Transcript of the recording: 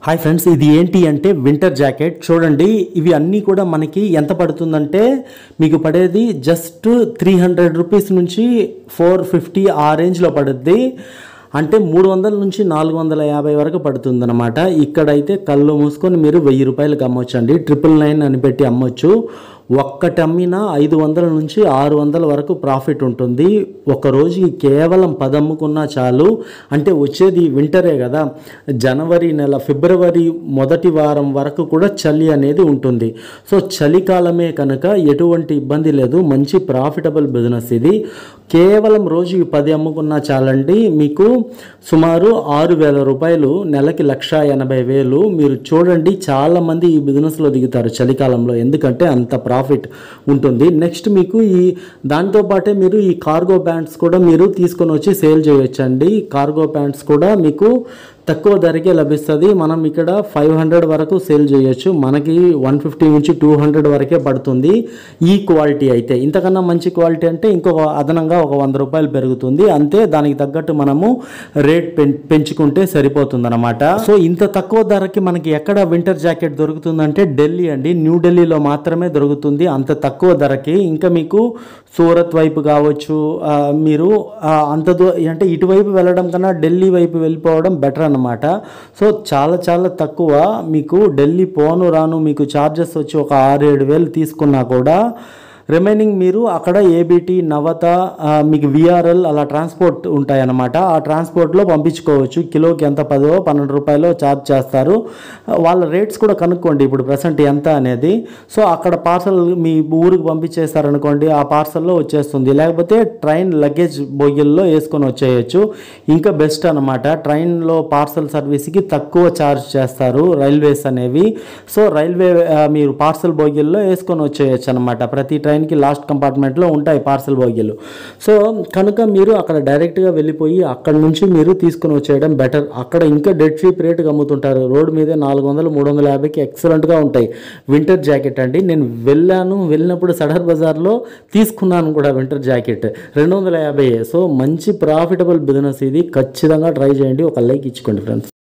hi friends ఇది ఏంటి అంటే వింటర్ జాకెట్ చూడండి ఇవి అన్నీ కూడా మనకి ఎంత పడుతుందంటే మీకు పడేది జస్ట్ త్రీ హండ్రెడ్ రూపీస్ నుంచి ఫోర్ ఫిఫ్టీ ఆ రేంజ్లో పడుద్ది అంటే మూడు వందల నుంచి నాలుగు వందల యాభై వరకు పడుతుందన్నమాట ఇక్కడైతే కళ్ళు మూసుకొని మీరు వెయ్యి రూపాయలకి అమ్మొచ్చండి ట్రిపుల్ నైన్ అని పెట్టి అమ్మొచ్చు ఒక్కటి అమ్మినా ఐదు వందల నుంచి ఆరు వందల వరకు ప్రాఫిట్ ఉంటుంది ఒక రోజుకి కేవలం పది అమ్ముకున్నా చాలు అంటే వచ్చేది వింటరే కదా జనవరి నెల ఫిబ్రవరి మొదటి వారం వరకు కూడా చలి అనేది ఉంటుంది సో చలికాలమే కనుక ఎటువంటి ఇబ్బంది లేదు మంచి ప్రాఫిటబుల్ బిజినెస్ ఇది కేవలం రోజుకి పది అమ్ముకున్నా చాలండి మీకు సుమారు ఆరు వేల రూపాయలు నెలకి లక్ష ఎనభై వేలు మీరు చూడండి చాలామంది ఈ బిజినెస్లో దిగుతారు చలికాలంలో ఎందుకంటే అంత ప్రాఫిట్ ఉంటుంది నెక్స్ట్ మీకు ఈ దాంతో పాటే మీరు ఈ కార్గో ప్యాంట్స్ కూడా మీరు తీసుకొని వచ్చి సేల్ చేయొచ్చండి కార్గో ప్యాంట్స్ కూడా మీకు తక్కువ ధరకే లభిస్తుంది మనం ఇక్కడ ఫైవ్ హండ్రెడ్ వరకు సేల్ చేయొచ్చు మనకి వన్ ఫిఫ్టీ నుంచి టూ హండ్రెడ్ వరకే పడుతుంది ఈ క్వాలిటీ అయితే ఇంతకన్నా మంచి క్వాలిటీ అంటే ఇంకొక అదనంగా ఒక వంద రూపాయలు పెరుగుతుంది అంతే దానికి తగ్గట్టు మనము రేట్ పెం పెంచుకుంటే సరిపోతుంది అనమాట సో ఇంత తక్కువ ధరకి మనకి ఎక్కడ వింటర్ జాకెట్ దొరుకుతుందంటే ఢిల్లీ అండి న్యూ ఢిల్లీలో మాత్రమే దొరుకుతుంది అంత తక్కువ ధరకి ఇంకా మీకు సూరత్ వైపు కావచ్చు ఆ, మీరు ఆ, అంత దూ అంటే ఇటువైపు వెళ్ళడం కన్నా ఢిల్లీ వైపు వెళ్ళిపోవడం బెటర్ అన్నమాట సో చాలా చాలా తక్కువ మీకు ఢిల్లీ పోను రాను మీకు ఛార్జెస్ వచ్చి ఒక ఆరు ఏడు వేలు తీసుకున్నా కూడా రిమైనింగ్ మీరు అక్కడ ఏబిటి నవత ఆ, మీకు విఆర్ఎల్ అలా ట్రాన్స్పోర్ట్ ఉంటాయన్నమాట ఆ ట్రాన్స్పోర్ట్లో పంపించుకోవచ్చు కిలోకి ఎంత పదో పన్నెండు రూపాయలు ఛార్జ్ చేస్తారు వాళ్ళ రేట్స్ కూడా కనుక్కోండి ఇప్పుడు ప్రజెంట్ ఎంత అనేది సో అక్కడ పార్సల్ మీ ఊరికి పంపించేస్తారనుకోండి ఆ పార్సల్లో వచ్చేస్తుంది లేకపోతే ట్రైన్ లగేజ్ బోగిల్లో వేసుకొని వచ్చేయచ్చు ఇంకా బెస్ట్ అనమాట ట్రైన్లో పార్సల్ సర్వీస్కి తక్కువ ఛార్జ్ చేస్తారు రైల్వేస్ అనేవి సో రైల్వే ఆ, మీరు పార్సల్ బోగిల్లో వేసుకొని వచ్చేయచ్చు అనమాట ప్రతి ట్రైన్కి లాస్ట్ కంపార్ట్మెంట్లో ఉంటాయి పార్సల్ బోగీలు సో కనుక మీరు అక్కడ డైరెక్ట్గా వెళ్ళిపోయి అక్కడ నుంచి మీరు తీసుకొని వచ్చేయడం బెటర్ అక్కడ ఇంకా డెడ్ చీప్ రేటుకి అమ్ముతుంటారు రోడ్ మీదే నాలుగు వందలు మూడు వందల యాభైకి ఎక్సలెంట్గా ఉంటాయి వింటర్ జాకెట్ అండి నేను వెళ్ళాను వెళ్ళినప్పుడు సడర్ బజార్లో తీసుకున్నాను కూడా వింటర్ జాకెట్ రెండు వందల యాభై సో మంచి ప్రాఫిటబుల్ బిజినెస్ ఇది ఖచ్చితంగా ట్రై చేయండి ఒక లైక్ ఇచ్చుకోండి ఫ్రెండ్స్